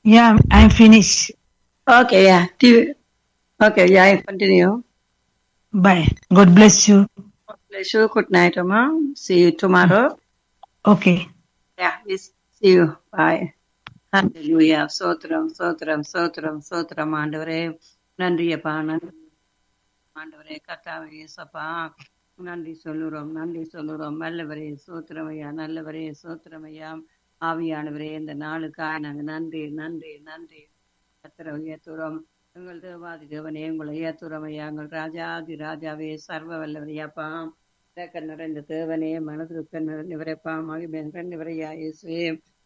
Yeah, I'm finished. Okay, yeah. Do you, okay, yeah, continue. Bye. God bless you. God bless you. Good night, Amma. See you tomorrow. Okay. Yeah, we see you. Bye. Hallelujah. சோத்திரம் சோத்திரம் சோத்திரம் சோத்திரம் ஆண்டவரே நன்றியப்பா நன்றி ஆண்டவரே கத்தாவே இயேசப்பா நன்றி சொல்லுறோம் நன்றி சொல்லுறோம் நல்லவரே சோத்திரமையா நல்லவரே சோத்திரமையா ஆவியானவரே இந்த நாளுக்காக நாங்க நன்றி நன்றி நன்றி கத்திர உயர்த்துறோம் எங்கள் தேவாதி தேவனே உங்களை உயர்த்துறமையா எங்கள் ராஜாதி ராஜாவே சர்வ வல்லவரையாப்பா இறக்க நிறைந்த தேவனே மனதிற்கு நிறைந்தவரைப்பா மகிமை நிறைந்தவரையா இயேசுவே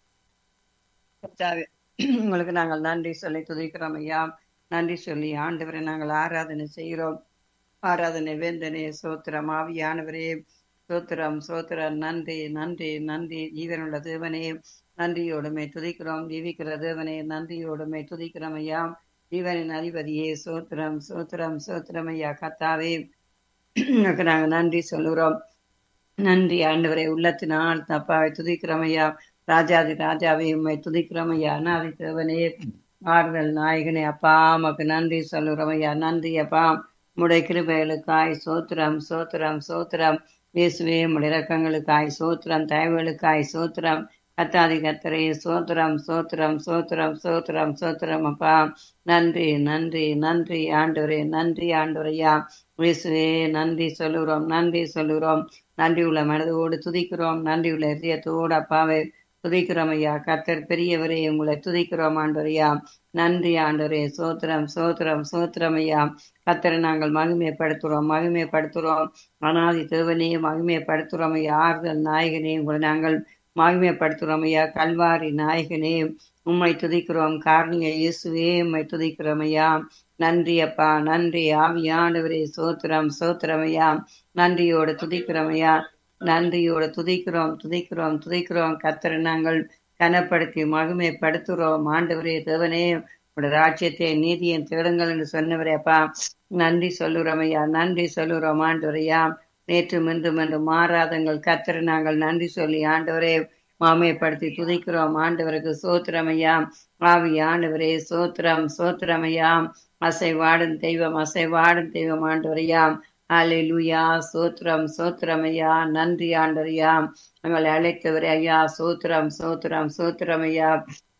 கர்த்தாவே, உங்களுக்கு நாங்கள் நன்றி சொல்லி துதிக்கிறோம் ஐயா நன்றி சொல்லி ஆண்டவரை நாங்கள் ஆராதனை செய்கிறோம் ஆராதனை வேந்தனே சோத்திரம் ஆவியானவரே சோத்திரம் சோத்திரம் நன்றி நன்றி நன்றி ஜீவனுள்ள தேவனே நன்றியோடுமை துதிக்கிறோம் ஜீவிக்கிற தேவனே நன்றியோடுமை துதிக்கிறோம் ஐயா ஜீவனின் அதிபதியே சோத்திரம் சோத்திரம் சோத்திரம் ஐயா கத்தாவே உனக்கு நாங்கள் நன்றி சொல்லுகிறோம் நன்றி ஆண்டவரே உள்ளத்தினால் தப்பாவை துதிக்கிறோம் ஐயா ராஜாதி ராஜாவை உம்மை துதிக்கிறோம் ஐயா அநாதி தேவனே ஆறுதல் நாயகனே அப்பா உமக்கு நன்றி சொல்லுறோம் ஐயா நன்றி அப்பா முடை கிருபைகளுக்காய் சோத்திரம் சோத்திரம் சோத்திரம் இயேசுவே உம்முடைய இரக்கங்களுக்காய் சோத்திரம் தயவுகளுக்காய் சோத்திரம் கத்தாதி கத்தரே சோத்திரம் சோத்திரம் சோத்திரம் சோத்திரம் சோத்திரம் அப்பா நன்றி நன்றி நன்றி ஆண்டவரே நன்றி ஆண்டவரையா இயேசுவே நன்றி சொல்லுகிறோம் நன்றி சொல்லுகிறோம் நன்றி உள்ள மனதோடு துதிக்கிறோம் நன்றி உள்ள இதயத்தோடு அப்பாவை துதிக்கிறோம் ஐயா கத்தர் பெரியவரே உங்களை துதிக்கிறோம் ஆண்டவரையா நன்றி ஆண்டவரே சோத்திரம் சோத்திரம் சோத்திரம் ஐயா கத்தரை நாங்கள் மகிமைப்படுத்துறோம் மகிமைப்படுத்துறோம் அனாதி தேவனே மகிமைப்படுத்துறோம் ஐயா ஆறுதல் நாயகனே உங்களை நாங்கள் மகிமைப்படுத்துறோம் ஐயா கல்வாரி நாயகனே உம்மை துதிக்கிறோம் காரணிய இயேசுவே உம்மை துதிக்கிறோம் ஐயா நன்றி அப்பா நன்றி ஆவியானவரே சோத்திரம் சோத்திரம் ஐயா நன்றியோடு துதிக்கிறோம் ஐயா நன்றியோடு துதிக்கிறோம் துதிக்கிறோம் துதிக்கிறோம் கத்தரை நாங்கள் கனப்படுத்தி மகிமைப்படுத்துகிறோம் ஆண்டவரே தேவனே உடைய ராஜ்யத்தை நீதியை தேடுங்கள் என்று சொன்னவரே அப்பா நன்றி சொல்லுறோம் ஐயா நன்றி சொல்லுறோம் ஆண்டவரையா நேற்று இன்றும் என்று மாறாதங்கள் கத்தரை நாங்கள் நன்றி சொல்லி ஆண்டவரே மாமையப்படுத்தி துதிக்கிறோம் ஆண்டவருக்கு சோத்திரமையா ஆவி ஆண்டவரே சோத்திரம் சோத்திரமையா அசைவாடும் தெய்வம் அசைவாடும் தெய்வம் ஆண்டவரையா அலையிலுயா சோத்திரம் சோத்திரமையா நன்றி ஆண்டவரையா எங்களை அழைத்தவரே ஐயா சோத்திரம் சோத்திரம் சோத்திரமையா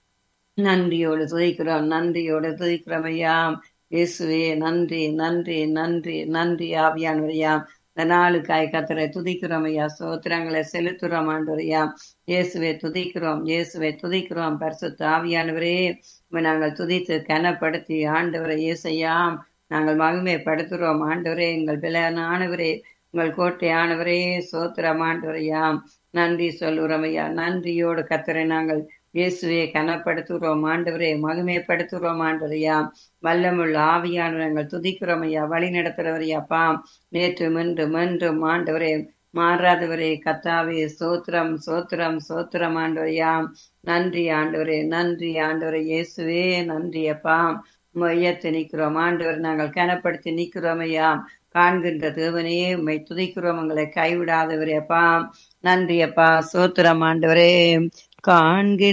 நன்றியோடு துதிக்கிறோம் நன்றியோடு துதிக்கிறோம் ஐயா இயேசுவே நன்றி நன்றி நன்றி நன்றி ஆவியானவரையா இந்த நாளுக்காய் கத்தரை துதிக்கிறோம் ஐயா சோத்திரங்களை செலுத்துறோம் ஆண்டவரையா இயேசுவை துதிக்கிறோம் இயேசுவை துதிக்கிறோம் பரிசுத்த ஆவியானவரே உம்மை நாங்கள் துதித்து கனப்படுத்தி ஆண்டவரை இயேசையா நாங்கள் மகிமைப்படுத்துகிறோம் ஆண்டவரே எங்கள் பிள்ளையானவரே உங்கள் கோட்டையானவரே சோத்திரம் ஆண்டவரையா நன்றி சொல்லுறோம் ஐயா நன்றியோடு கத்தரை நாங்கள் இயேசுவை கனப்படுத்துகிறோம் ஆண்டவரே மகிமைப்படுத்துகிறோம் ஆண்டவரையா வல்லமுள்ள ஆவியானவர் எங்கள் துதிக்கிறோம் ஐயா வழி நடத்துறவரையாப்பா நேற்று மென்று மென்றும் ஆண்டவரே மாறாதவரே கத்தாவே சோத்திரம் சோத்திரம் சோத்திரம் ஆண்டவரையா நன்றி ஆண்டவரே நன்றி ஆண்டவரே இயேசுவே நன்றி அப்பா மையத்தை நிற்கிறோம் ஆண்டவர் நாங்கள் கனப்படுத்தி நிற்கிறோம் ஐயா காண்கின்ற தேவனே உம்மை துதிக்கிறோம் உங்களை கைவிடாதவரே அப்பா நன்றி அப்பா சோத்திரம் ஆண்டவரே காண்கின்ற